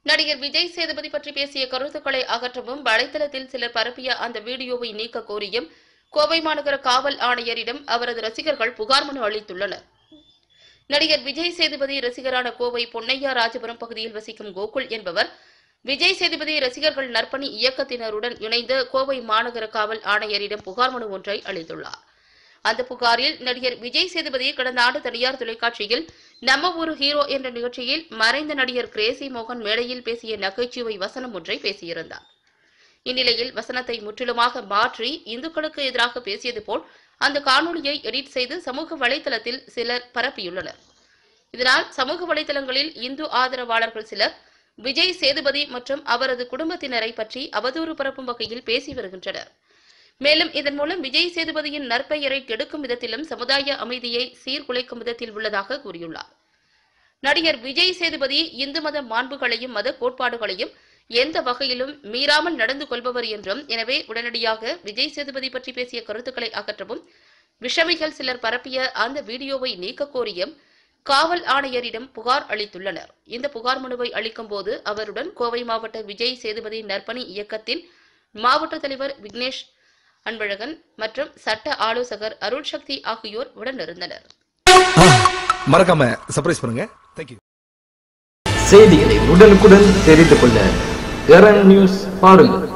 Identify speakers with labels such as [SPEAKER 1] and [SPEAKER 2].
[SPEAKER 1] நடிகர் விஜய் சேதுபதி பற்றி பேசிய கருத்துக்களை அகற்றவும் வலைதளத்தில் சிலர் பரப்பிய அந்த வீடியோவை நீக்க கோரியும் கோவை மாநகர காவல் ஆணையரிடம் அவரது ரசிகர்கள் புகார் மனு அளித்துள்ளனர் நடிகர் விஜய் சேதுபதி ரசிகரான கோவை பொன்னையா ராஜபுரம் பகுதியில் வசிக்கும் கோகுல் என்பவர் விஜய் சேதுபதி ரசிகர்கள் நற்பணி இயக்கத்தினருடன் இணைந்து கோவை மாநகர காவல் ஆணையரிடம் புகார் மனு ஒன்றை அளித்துள்ளார் அந்த புகாரில் நடிகர் விஜய் சேதுபதி கடந்த ஆண்டு தனியார் தொலைக்காட்சியில் நம்ம ஒரு ஹீரோ என்ற நிகழ்ச்சியில் மறைந்த நடிகர் கிரேசி மோகன் மேடையில் பேசிய நகைச்சுவை வசனம் ஒன்றை பேசியிருந்தார் இந்நிலையில் வசனத்தை முற்றிலுமாக மாற்றி இந்துக்களுக்கு எதிராக பேசியது போல் அந்த காணொளியை எடிட் செய்து சமூக வலைதளத்தில் சிலர் பரப்பியுள்ளனர் இதனால் சமூக வலைதளங்களில் இந்து ஆதரவாளர்கள் சிலர் விஜய் சேதுபதி மற்றும் அவரது குடும்பத்தினரை பற்றி அவதூறு பரப்பும் வகையில் பேசி வருகின்றனர் மேலும் இதன் மூலம் விஜய் சேதுபதியின் நற்பெயரை கெடுக்கும் விதத்திலும் சமுதாய அமைதியை சீர்குலைக்கும் விதத்தில் உள்ளதாக கூறியுள்ளார் நடிகர் விஜய் சேதுபதி இந்து மத மாண்புகளையும் மத கோட்பாடுகளையும் எந்த வகையிலும் மீறாமல் நடந்து கொள்பவர் என்றும் எனவே உடனடியாக விஜய் சேதுபதி பற்றி பேசிய கருத்துக்களை அகற்றவும் விஷமிகள் சிலர் பரப்பிய அந்த வீடியோவை நீக்க கோரியும் காவல் ஆணையரிடம் புகார் அளித்துள்ளனர் இந்த புகார் மனுவை அளிக்கும் போது அவருடன் கோவை மாவட்ட விஜய் சேதுபதி நற்பணி இயக்கத்தின் மாவட்ட தலைவர் விக்னேஷ் அன்பழகன் மற்றும் சட்ட ஆலோசகர் அருள் சக்தி ஆகியோர் உடனிருந்தனர்
[SPEAKER 2] மறக்காம சர்ப்ரைஸ் பண்ணுங்க தேங்க்யூ
[SPEAKER 3] செய்திகளை உடனுக்குடன் தெரிந்து கொள்ள கரன் நியூஸ் பாருங்கள்